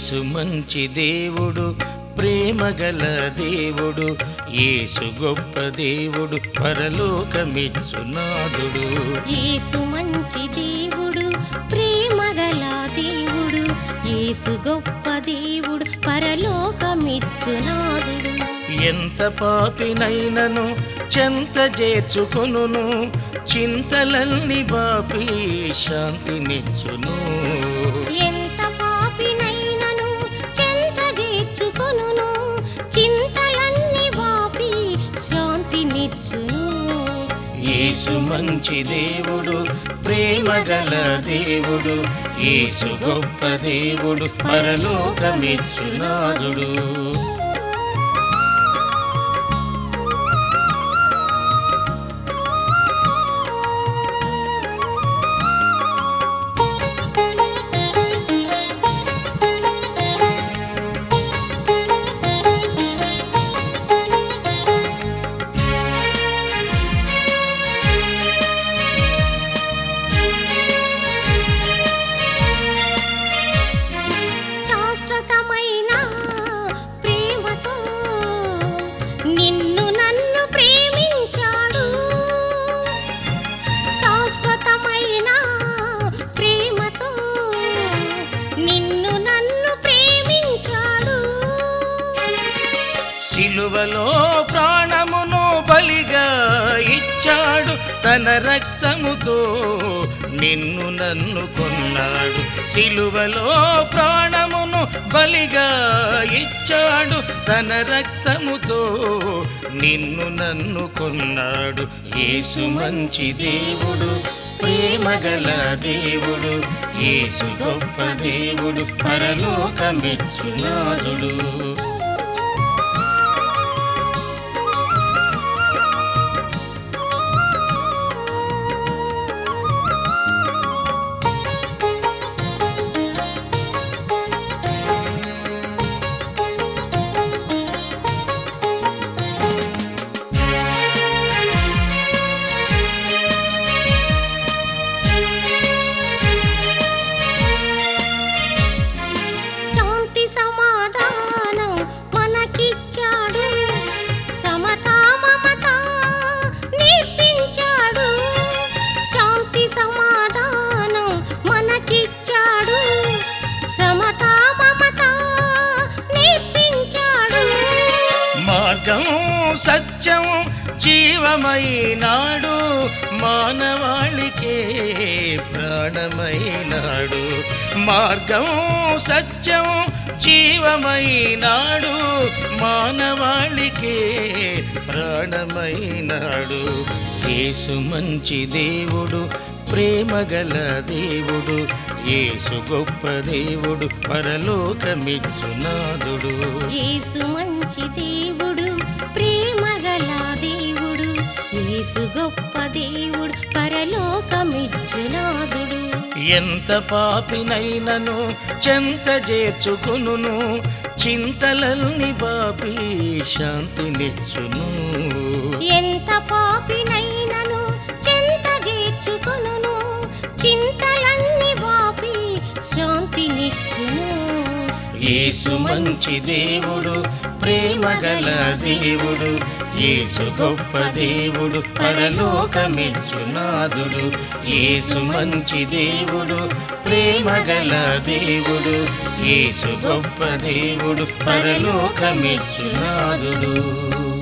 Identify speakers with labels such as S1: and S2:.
S1: యేసు మంచి దేవుడు ప్రేమగల దేవుడు యేసు గొప్ప దేవుడు పరలోకమిచ్చునాదుడు
S2: యేసు మంచి దేవుడు ప్రేమగల దేవుడు యేసు గొప్ప దేవుడు పరలోకమిచ్చునాదుడు
S1: ఎంత పాపినైనను చెంత చేర్చుకొనును చింతలన్నీ బాపి శాంతినిచ్చును
S2: ఎంత పాపినైనను చెంత చేర్చుకొనును చింతలన్నీ వాపి శాంతినిచ్చును
S1: యేసు మంచి దేవుడు ప్రేమగల దేవుడు యేసు గొప్ప దేవుడు పరలోకమిచ్చునాదుడు
S2: శాశ్వతమైన ప్రేమతో నిన్ను నన్ను ప్రేమించాడు శాశ్వతమైన ప్రేమతో నిన్ను నన్ను ప్రేమించాడు
S1: సిలువలో ప్రాణమును బలిగా ఇచ్చాడు తన రక్తముతో నిన్ను నన్ను కొన్నాడు సిలువలో ప్రాణమును బలిగా ఇచ్చాడు తన రక్తముతో నిన్ను నన్ను కొన్నాడు యేసు మంచి దేవుడు ప్రేమగల దేవుడు యేసు గొప్ప దేవుడు పరలోకమిచ్చునాదుడు
S2: శాంతి సమాధానం మనకిచ్చాడు సమతా మమత నేర్పించాడు శాంతి సమాధానం మనకిచ్చాడు సమతా మమత నేర్పించాడు
S1: మార్గం సత్యం జీవమైనాడు మానవాళికే ప్రాణమైనాడు మార్గం సత్యం జీవమైనాడు మానవాళికే ప్రాణమైనాడు యేసు మంచి దేవుడు ప్రేమగల దేవుడు యేసు గొప్ప దేవుడు పరలోకమిచ్చునాదుడు
S2: యేసు మంచి దేవుడు ప్రేమగల దేవుడు యేసు గొప్ప దేవుడు పరలోకమిచ్చునాదుడు
S1: ఎంత పాపినైనను చెంత చేర్చుకును చింతలల్ని బాపి శాంతినిచ్చును
S2: ఎంత పాపినైనను చెంత చేర్చుకొనును చింతలన్నీ వాపి శాంతినిచ్చును
S1: యేసు మంచి దేవుడు ప్రేమగల దేవుడు యేసు గొప్ప దేవుడు పరలోకమిచ్చునాదుడు యేసు మంచి దేవుడు ప్రేమగల దేవుడు యేసు గొప్ప దేవుడు పరలోకమిచ్చునాదుడు